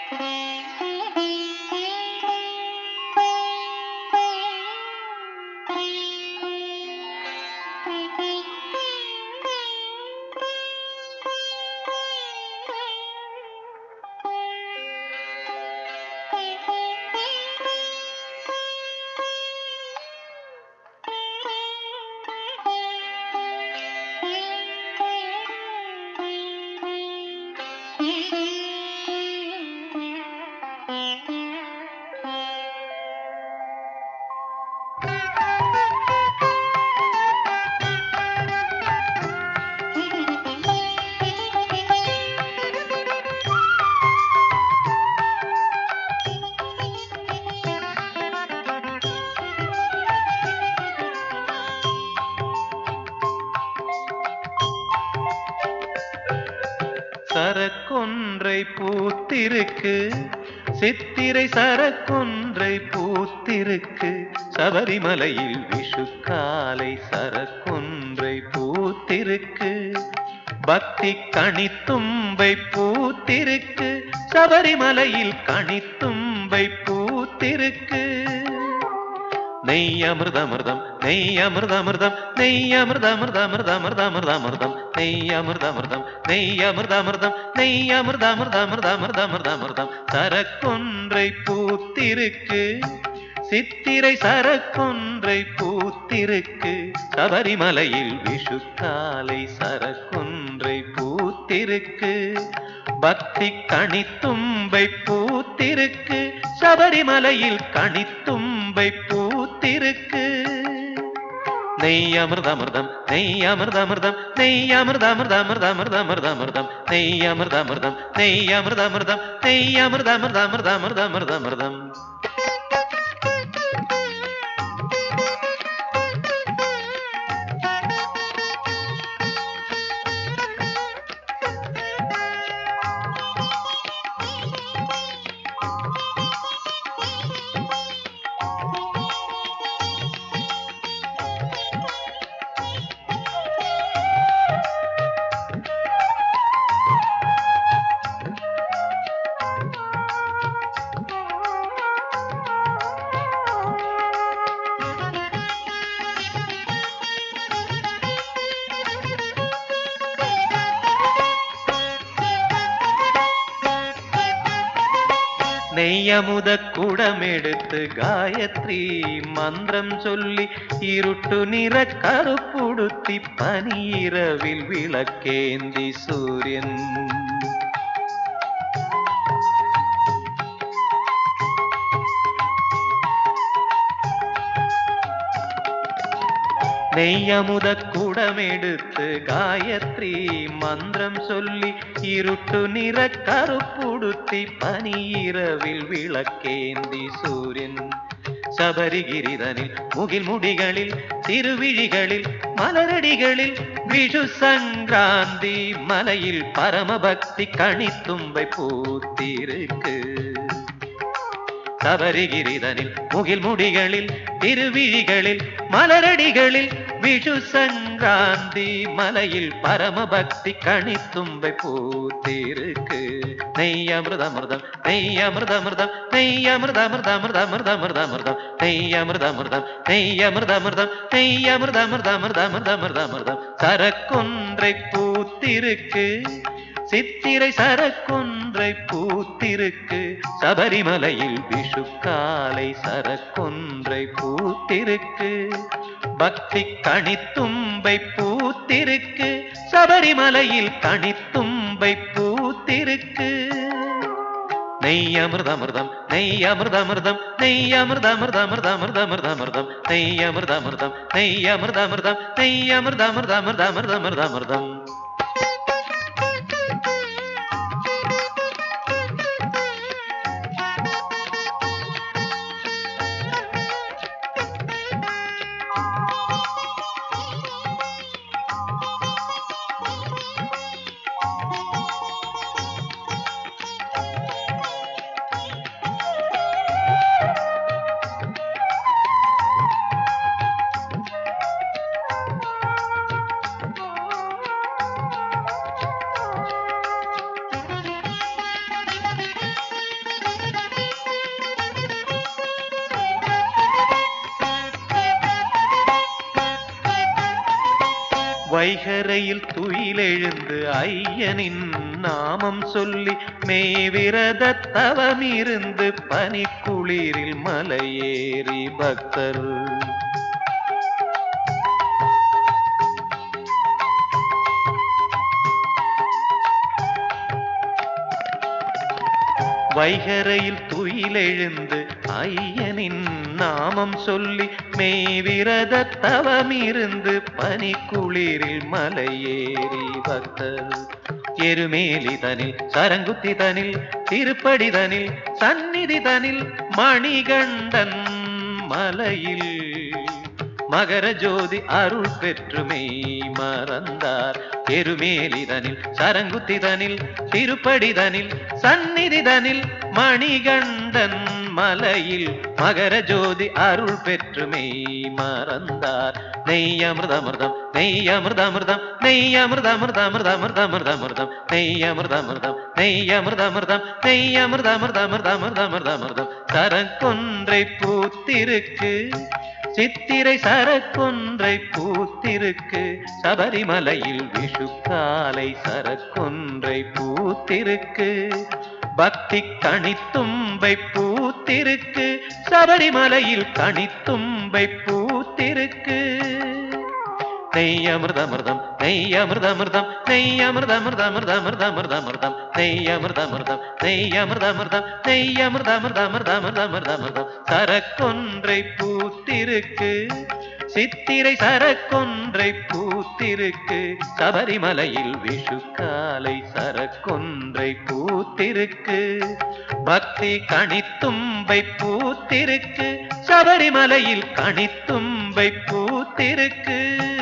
சரக்கொன்றை பூத்திருக்கு சித்திரை சரக்கொன்றை பூத்திருக்கு சபரிமலையில் விஷுக்காலை சரக்கொன்றை பூத்திருக்கு பக்தி கனித்தும்பை பூத்திருக்கு சபரிமலையில் கனித்தும்பை பூத்திருக்கு நெய் அமிர்தமிர்தம் நெய் அமிர்தமிர்தம் நெய் அமிர்தமிர்தமிர்தமிர்தமிர்தமிர்தமிர்தம் நெய் அமிர்தமிர்தம் நெய் அமிர்தமிர்தம் நெய் அமிர்தமிர்தமிர்தமிர்தமிர்தமிர்தம் சரக்கொன்றை பூத்திருக்கு சித்திரை சரக்கொன்றை பூத்திருக்கு சபரிமலையில் விஷுக்காலை சரக்கொன்றை பூத்திருக்கு பக்தி கனித்தும்பை பூத்திருக்கு சபரிமலையில் கனித்தும்பை பூத்திருக்கு நெய் அமிர்தமிர்தம் நெய் அமிர்தமிர்தம் நெய் அமிர்தமிர்தமிர்தமிர்தமிர்தமிர்தமிர்தம் நெய் அமிர்தமிர்தம் நெய் அமிர்தமிர்தம் நெய் அமிர்தமிர்தமிர்தமிர்தமிர்தமிர்தம் நெய்யமுத குடமெடுத்து காயத்ரி மந்திரம் சொல்லி இருட்டு நிற கருப்புடுத்தி பனிரவில் விளக்கேந்தி சூரியன் நெய்யமுத குடமெடுத்து காயத்ரி மந்திரம் சொல்லி இருட்டு நிற கருப்புடுத்தி பனிரவில் விளக்கேந்தி சூரியன் சபரிகிரிதனில் முகில் முடிகளில் திருவிழிகளில் மலரடிகளில் விஷு சங்கராந்தி மலையில் பரமபக்தி கணித்தும்பை பூத்திருக்கு சபரிகிரிதனில் முகில் முடிகளில் திருவிழிகளில் மலரடிகளில் விஷு சங்கராந்தி மலையில் பரமபக்தி கணித்தும்பை பூத்திருக்கு நெய் அமிர்தமிர்தம் நெய் அமிர்தமிர்தம் நெய் அமிர்தமிர்தமிர்தமிர்தமிர்தமிர்தம் நெய் அமிர்தமிர்தம் நெய் அமிர்தமிர்தம் நெய் அமிர்தமிர்தமிர்தமிர்தமிர்தமிர்தம் சரக்கொன்றை பூத்திருக்கு சித்திரை சரக்கொன்றை பூத்திருக்கு சபரிமலையில் விஷுக்காலை சரக்கொன்றை பூத்திருக்கு பக்தி கணித்தும்பை பூத்திருக்கு சபரிமலையில் கணித்தும்பை பூத்திருக்கு நெய் அமிர்தமிர்தம் நெய் அமிர்தமிர்தம் நெய் அமிர்தமிர்தமிர்தமிர்தமிர்தமிர்தமிர்தம் நெய் அமிர்தமிர்தம் நெய் அமிர்தமிர்தம் நெய் அமிர்தமிர்தமிர்தமிர்தமிர்தமிர்தம் வைகரையில் துயிலெழுந்து ஐயனின் நாமம் சொல்லி மேவிரத தவமிருந்து பனிக்குளிரில் மலையேறி பக்தர் வைகரையில் துயிலெழுந்து ஐயனின் நாமம் சொல்லி மேவிரத தவமிருந்து பனிக்குளிரில் மலையேறி பக்தர் எருமேலிதனில் சரங்குத்திதனில் திருப்படிதனில் சந்நிதிதனில் மணிகண்டன் மலையில் மகர ஜோதி அருள் பெற்று மெய் மறந்தார் எருமேலிதனில் சரங்குத்திதனில் திருப்படிதனில் சந்நிதிதனில் மணிகண்டன் மலையில் மகர ஜோதி அருள் பெற்று மெய் மறந்தார் நெய் அமிர்தமிர்தம் நெய் அமிர்தமிர்தம் நெய் அமிர்தமிர்தமிர்தமிர்தமிர்தமிர்தம் நெய் அமிர்தமிர்தம் நெய் அமிர்தமிர்தம் நெய் அமிர்தமிர்தமிர்தமிர்தமிர்தமிர்தம் சரக்கொன்றை பூத்திருக்கு சித்திரை சரக்கொன்றை பூத்திருக்கு சபரிமலையில் விஷுக்காலை சரக்கொன்றை பூத்திருக்கு பக்தி கணித்தும்பை பூத்திருக்கு சபரிமலையில் கணித்தும்பை பூத்திருக்கு நெய் அமிர்தமிர்தம் நெய் அமிர்தமிர்தம் நெய் அமிர்தமிர்தமிர்தமிர்தமிர்தமிர்தம் நெய் அமிர்தமிர்தம் நெய் அமிர்தமிர்தம் நெய் அமிர்தமிர்தமிர்தமிர்தமிர்தம் சரக்கொன்றை பூத்திருக்கு சித்திரை சரக்கொன்றை பூத்திருக்கு சபரிமலையில் விஷுக்காலை சரக்கொன்றை பூத்திருக்கு பக்தி கணித்தும்பை பூத்திருக்கு சபரிமலையில் கணித்தும்பை பூத்திருக்கு